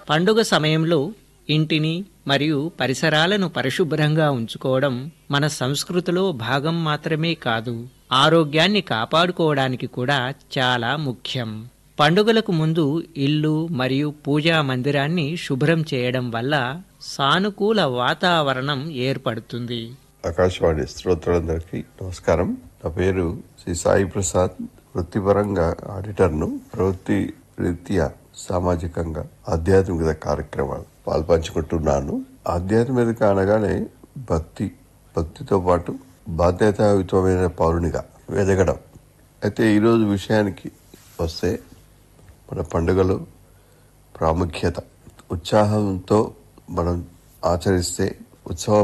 పండుగ సమయంలో ఇంటిని మరియు పరిసరాలను పరిశుభ్రంగా ఉంచుకోవడం మన సంస్కృతిలో భాగం మాత్రమే కాదు ఆరోగ్యాన్ని కాపాడుకోవడానికి కూడా చాలా ముఖ్యం పండుగలకు ముందు ఇల్లు మరియు పూజా మందిరాన్ని శుభ్రం చేయడం వల్ల సానుకూల వాతావరణం ఏర్పడుతుంది ఆకాశవాణి శ్రోతలందరికీ నమస్కారం నా పేరు శ్రీ సాయి ప్రసాద్ వృత్తిపరంగా ఆడిటర్ను ప్రవృత్తి రీత్యా సామాజికంగా ఆధ్యాత్మికత కార్యక్రమాలు పాల్పంచుకుంటున్నాను ఆధ్యాత్మికత అనగానే భక్తి భక్తితో పాటు బాధ్యతాయుతమైన పౌరునిగా ఎదగడం అయితే ఈరోజు విషయానికి వస్తే మన పండుగలు ప్రాముఖ్యత ఉత్సాహంతో మనం ఆచరిస్తే ఉత్సవం